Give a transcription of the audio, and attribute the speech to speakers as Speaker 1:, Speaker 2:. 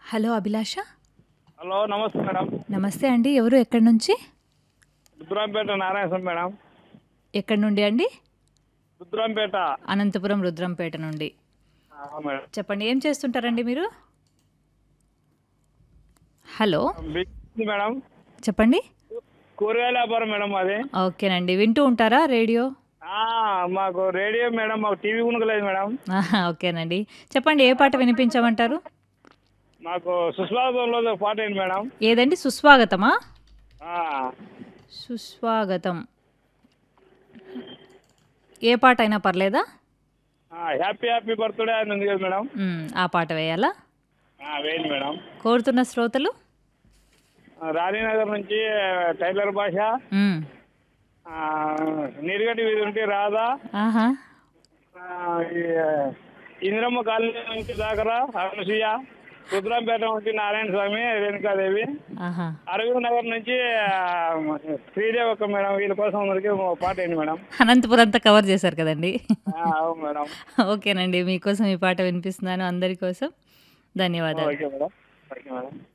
Speaker 1: hello Abhilasha
Speaker 2: hello నమస్తే madam
Speaker 1: నమస్తే అండి ఎవరు ఎక్కడి నుంచి
Speaker 2: రుద్రాంపేట నారాయణ మేడం
Speaker 1: ఎక్కడి నుండి అండి
Speaker 2: రుద్రాంపేట
Speaker 1: అనంతపురం రుద్రంపేట నుండి
Speaker 2: ఆ, మేడం
Speaker 1: చెప్పండి ఏం చేస్తుంటారండి మీరు హలో
Speaker 2: బిగ్ మేడం
Speaker 1: చెప్పండి
Speaker 2: కూరగాయల వ్యాపారం మేడం మాది
Speaker 1: ఓకేనండి వింటూ ఉంటారా రేడియో
Speaker 2: ఆ, మాకు రేడియో మేడం మాకు టీవీ కొనుక్కలేదు మేడం
Speaker 1: ఆహా, ఓకేనండి చెప్పండి ఏ పాట వినిపించమంటారు
Speaker 2: మాకు సుస్వాగతంలో ఒక పాట ఏంటి మేడం
Speaker 1: ఏదండి సుస్వాగతమా
Speaker 2: ఆ,
Speaker 1: సుస్వాగతం ఏ పాట అయినా పర్లేదా
Speaker 2: ఆ, హ్యాపీ హ్యాపీ బర్త్డే అని ఉంది కదా మేడం
Speaker 1: మ్, ఆ పాట వేయాలా
Speaker 2: ఆ, వేయండి మేడం
Speaker 1: కోరుతున్న శ్రోతలు
Speaker 2: ఆ, రాణీనగర్ నుంచి టైలర్ భాష
Speaker 1: మ్,
Speaker 2: ఆ, నీరుగడ్డి వీధి ఉంటే రాధా
Speaker 1: ఆహా
Speaker 2: ఆ, ఈ, ఇంద్రమ్మ కాలనీ నుంచి దాకరా అనసూయ రుద్రాంపేట నుంచి నారాయణ స్వామి రేణుకాదేవి
Speaker 1: ఆహా
Speaker 2: అరవింద్ నగర్ నుంచి ఆ, శ్రీదేవి ఒక మేడం వీళ్ళ కోసం అందరికి ఓ పాట ఏంటి మేడం
Speaker 1: అనంతపురం అంతా కవర్ చేశారు కదండి
Speaker 2: ఆ, అవును మేడం
Speaker 1: ఓకేనండి మీకోసం ఈ పాట వినిపిస్తున్నాను అందరి కోసం ధన్యవాదాలు
Speaker 2: ఓకే మేడం ఓకే మేడం